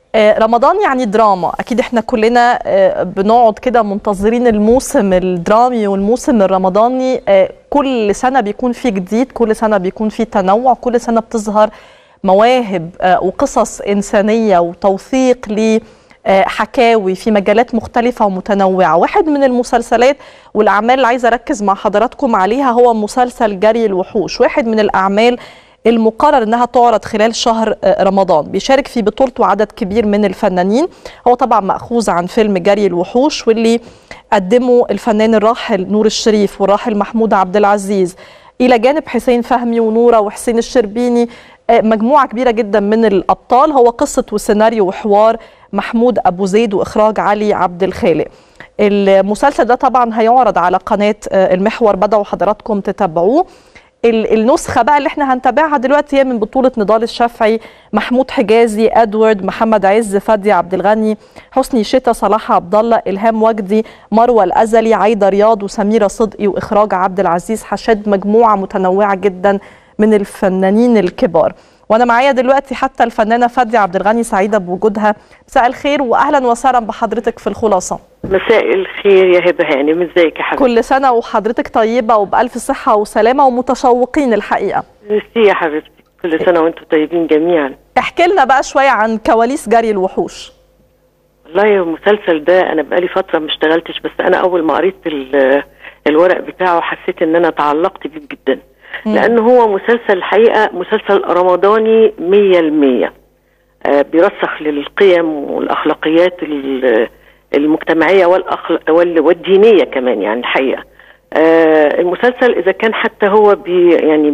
رمضان يعني دراما اكيد احنا كلنا بنقعد كده منتظرين الموسم الدرامي والموسم الرمضاني كل سنه بيكون في جديد كل سنه بيكون في تنوع كل سنه بتظهر مواهب وقصص انسانيه وتوثيق لحكاوي في مجالات مختلفه ومتنوعه واحد من المسلسلات والاعمال اللي عايزه اركز مع حضراتكم عليها هو مسلسل جري الوحوش واحد من الاعمال المقرر انها تعرض خلال شهر رمضان بيشارك في بطولته عدد كبير من الفنانين هو طبعا ماخوذ عن فيلم جري الوحوش واللي قدمه الفنان الراحل نور الشريف والراحل محمود عبد العزيز الى جانب حسين فهمي ونوره وحسين الشربيني مجموعه كبيره جدا من الابطال هو قصه وسيناريو وحوار محمود ابو زيد واخراج علي عبد الخالق المسلسل ده طبعا هيعرض على قناه المحور بدأوا حضراتكم تتابعوه النسخة بقى اللي احنا هنتابعها دلوقتي هي من بطولة نضال الشافعي محمود حجازي ادوارد محمد عز فادي عبد الغني حسني شتا صلاح عبد الله الهام وجدي مروه الازلي عايده رياض وسميره صدقي واخراج عبد العزيز حشاد مجموعة متنوعة جدا من الفنانين الكبار وانا معايا دلوقتي حتى الفنانه فادي عبد الغني سعيده بوجودها مساء الخير واهلا وسهلا بحضرتك في الخلاصه مساء الخير يا هبه هانم ازيك يا حبيبتي كل سنه وحضرتك طيبه وبالف صحه وسلامه ومتشوقين الحقيقه ميرسي يا حبيبتي كل سنه وانتم طيبين جميعا احكي لنا بقى شويه عن كواليس جري الوحوش والله المسلسل ده انا بقالي فتره ما اشتغلتش بس انا اول ما قريت الورق بتاعه حسيت ان انا تعلقت بيه جدا لأنه هو مسلسل الحقيقة مسلسل رمضاني مية المية آه بيرسخ للقيم والأخلاقيات المجتمعية والأخل... والدينية كمان يعني الحقيقة آه المسلسل إذا كان حتى هو بي يعني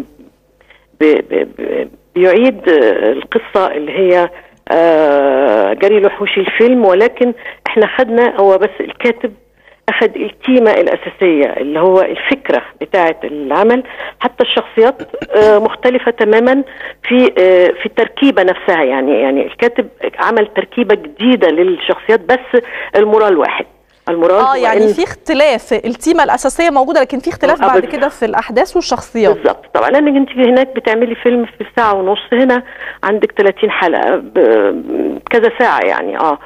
بي بي بيعيد القصة اللي هي آه جري لحوش الفيلم ولكن احنا خدنا هو بس الكاتب اخذ التيمه الاساسيه اللي هو الفكره بتاعه العمل حتى الشخصيات مختلفه تماما في في التركيبه نفسها يعني يعني الكاتب عمل تركيبه جديده للشخصيات بس المورال واحد المورال اه يعني في اختلاف التيمه الاساسيه موجوده لكن في اختلاف بعد كده في الاحداث والشخصيات بالظبط طبعا لانك انت هناك بتعملي فيلم في ساعه ونص هنا عندك 30 حلقه كذا ساعه يعني اه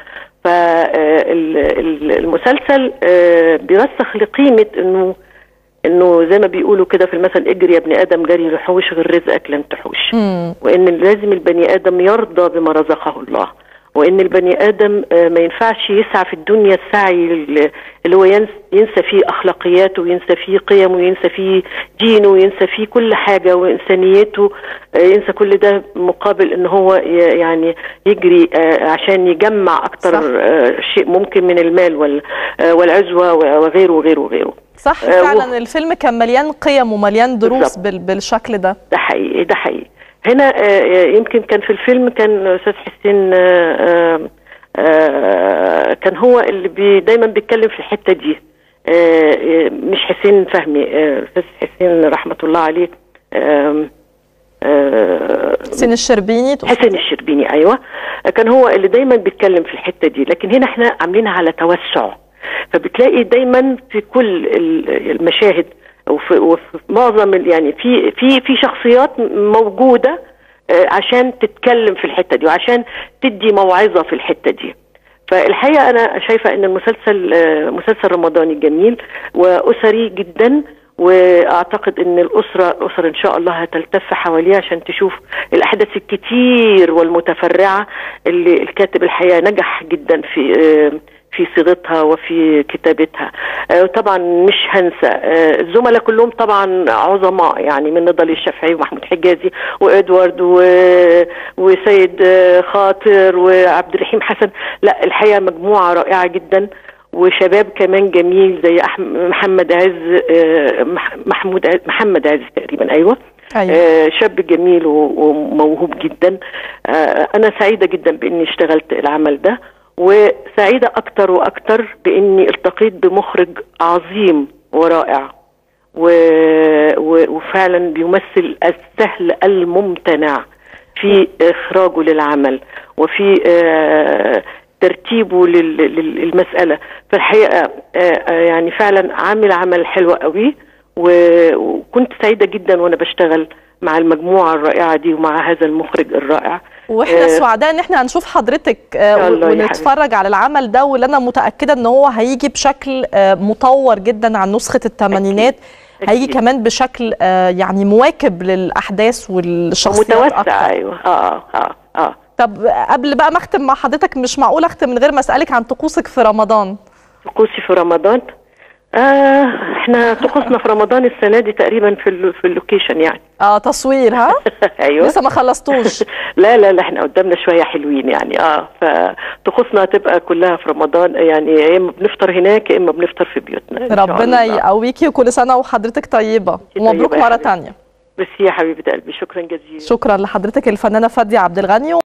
فالمسلسل بيرسخ لقيمه انه انه زي ما بيقولوا كده في المثل اجري يا ابن ادم جري لحوش غير رزقك لن تحوش مم. وان لازم البني ادم يرضى بما رزقه الله وان البني ادم ما ينفعش يسعى في الدنيا السعي اللي هو ينسى فيه اخلاقياته وينسى فيه قيمه وينسى فيه دينه وينسى فيه كل حاجه وانسانيته ينسى كل ده مقابل ان هو يعني يجري عشان يجمع اكتر صح. شيء ممكن من المال والعزوه وغيره وغيره وغيره صح فعلا الفيلم كان مليان قيم ومليان دروس بالشكل ده ده حقيقي ده حقيقي هنا يمكن كان في الفيلم كان استاذ حسين كان هو اللي بي دايما بيتكلم في الحته دي مش حسين فهمي استاذ حسين رحمه الله عليه حسين الشربيني حسين الشربيني ايوه كان هو اللي دايما بيتكلم في الحته دي لكن هنا احنا عاملينها على توسع فبتلاقي دايما في كل المشاهد وفي, وفي معظم يعني في في في شخصيات موجوده عشان تتكلم في الحته دي وعشان تدي موعظه في الحته دي فالحقيقه انا شايفه ان المسلسل مسلسل رمضاني جميل واسري جدا واعتقد ان الاسره الاسر ان شاء الله هتلتف حواليه عشان تشوف الاحداث الكتير والمتفرعه اللي الكاتب الحقيقه نجح جدا في في صيغتها وفي كتابتها طبعا مش هنسى الزملاء كلهم طبعا عظماء يعني من نضال الشافعي ومحمود حجازي وادوارد و... وسيد خاطر وعبد الرحيم حسن لا الحقيقه مجموعه رائعه جدا وشباب كمان جميل زي محمد عز محمود عز محمد عز تقريبا ايوه أيوة. آه شاب جميل وموهوب جدا آه انا سعيده جدا باني اشتغلت العمل ده وسعيدة أكتر وأكتر بإني التقيت بمخرج عظيم ورائع و... و... وفعلا بيمثل السهل الممتنع في إخراجه للعمل وفي آه ترتيبه لل... للمسألة فالحقيقة آه يعني فعلا عامل عمل حلو قوي و... وكنت سعيدة جدا وأنا بشتغل مع المجموعة الرائعة دي ومع هذا المخرج الرائع واحنا آه، سعداء ان احنا هنشوف حضرتك آه، إن شاء الله يا ونتفرج على العمل ده واللي انا متاكده ان هو هيجي بشكل آه، مطور جدا عن نسخه الثمانينات أكيد. هيجي كمان بشكل آه، يعني مواكب للاحداث والشخصيات متوسع اكتر ايوه اه اه اه طب قبل بقى ما اختم مع حضرتك مش معقول اختم من غير ما اسالك عن طقوسك في رمضان طقوسي في رمضان آه احنا طقوسنا في رمضان السنه دي تقريبا في ال- في اللوكيشن يعني اه تصوير ها ايوه لسه ما خلصتوش لا لا لا احنا قدامنا شويه حلوين يعني اه فطقوسنا هتبقى كلها في رمضان يعني يا اما بنفطر هناك يا اما بنفطر في بيوتنا إن شاء ربنا الله. يقويكي وكل سنه وحضرتك طيبه طيبة ومبروك يا مره حبيبتي. تانية بس يا حبيبه قلبي شكرا جزيلا شكرا لحضرتك الفنانه فاديه عبد الغني